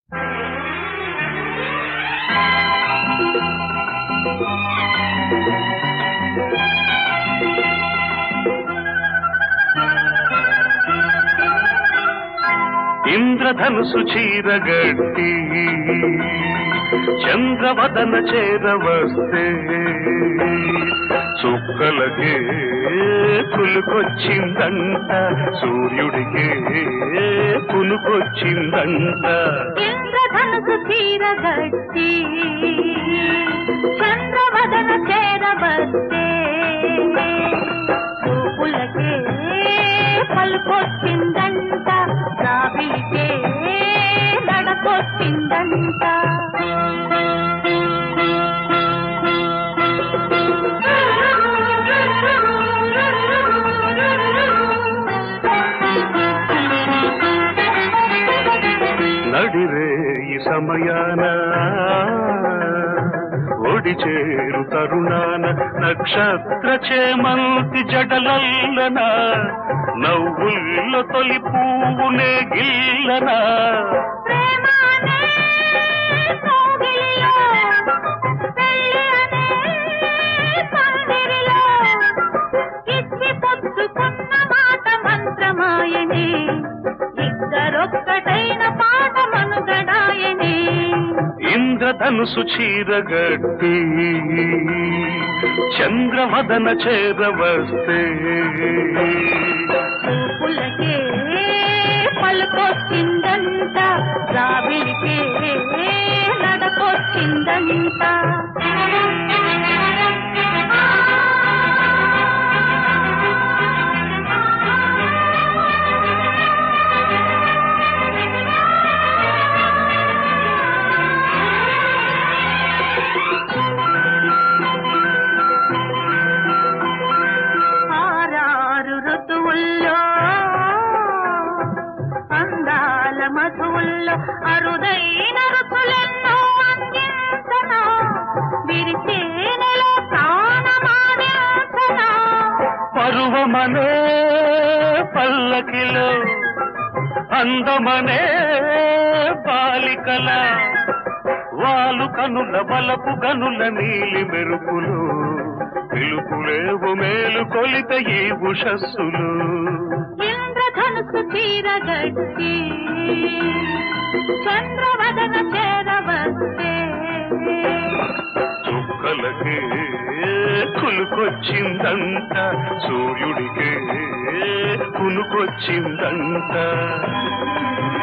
ఇంద్రధనుసు చీరగట్టి చంద్రవదన చేరవస్తే చుక్కలకే కులుకొచ్చిందంట సూర్యుడికే కునుకొచ్చిందంట ఇంద్రధనుసు చీరగట్టి చంద్రవదన చేరవస్తే చూపులకే పలుకొచ్చిందంట రావిలికే నడకొచ్చిందంట నడిరే ఈ సమయాన ఒడి చేరు తరుణాన నక్షత్ర చేమంతి జడలల్లన నవ్వుల్లో తొలి పువ్వునే గిల్లనా ప్రేమానే కోగిలిలో, పెళ్ళి అనే పందిరిలో, ఇచ్చి పుచ్చుకున్న మాట మంత్రమాయనే ఇద్దరొక్కటైన పాట మనుగడాయనే ఇంద్రధనుసు చీరగట్టి చంద్రవదన చేరవస్తే చూపులకే పలుకొచ్చిందంట రావిలికే నడకొచ్చిందంట ఆరారు ఋతువుల్లో అందాల మధువుల్లో అరుదైన రుచులెన్నో అందించనా విరిచేనెలో ప్రాణమాడించనా పరువమనే పల్లకిలో అందమనే బాలికల వాలు కనుల బలపు గనుల నీలి మెరుపులు పిలుపులేవు మేలు కొలిత ఈ ఉషస్సులు ఇంద్రధనుసు చీరగట్టి చంద్రవదన చేరవస్తే చుక్కలకే కులుకొచ్చిందంట సూర్యుడికే కునుకొచ్చిందంట